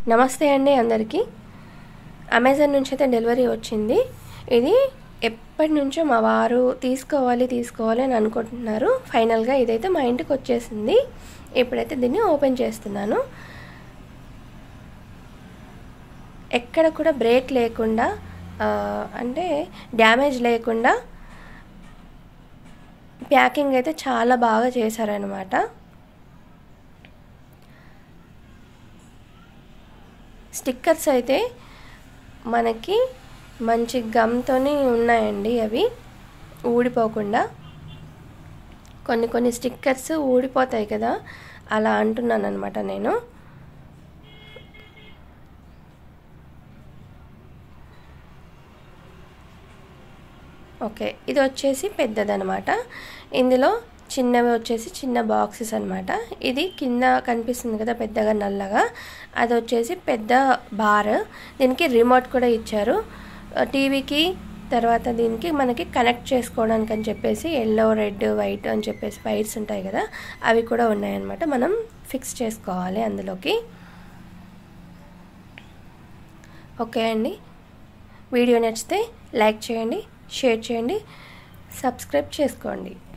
నమస్తే అండి అందరికీ అమెజాన్ నుంచి అయితే డెలివరీ వచ్చింది ఇది ఎప్పటి నుంచో మా వారు తీసుకోవాలి తీసుకోవాలి అని అనుకుంటున్నారు ఫైనల్గా ఇదైతే మా ఇంటికి వచ్చేసింది ఇప్పుడైతే దీన్ని ఓపెన్ చేస్తున్నాను ఎక్కడ కూడా బ్రేక్ లేకుండా ఆ, అంటే డ్యామేజ్ లేకుండా ప్యాకింగ్ అయితే చాలా బాగా చేశారనమాట స్టిక్కర్స్ అయితే మనకి మంచి గమ్తోని ఉన్నాయండి అవి ఊడిపోకుండా కొన్ని కొన్ని స్టిక్కర్స్ ఊడిపోతాయి కదా అలా అంటున్నాను అనమాట నేను ఓకే ఇది వచ్చేసి పెద్దదనమాట ఇందులో చిన్నవి వచ్చేసి చిన్న బాక్సెస్ అనమాట ఇది కింద కనిపిస్తుంది కదా పెద్దగా నల్లగా అది వచ్చేసి పెద్ద బార్ దీనికి రిమోట్ కూడా ఇచ్చారు టీవీకి తర్వాత దీనికి మనకి కనెక్ట్ చేసుకోవడానికి అని చెప్పేసి ఎల్లో రెడ్ వైట్ అని చెప్పేసి వైర్స్ ఉంటాయి కదా అవి కూడా ఉన్నాయన్నమాట మనం ఫిక్స్ చేసుకోవాలి అందులోకి ఓకే అండి వీడియో నచ్చితే లైక్ చేయండి షేర్ చేయండి సబ్స్క్రైబ్ చేసుకోండి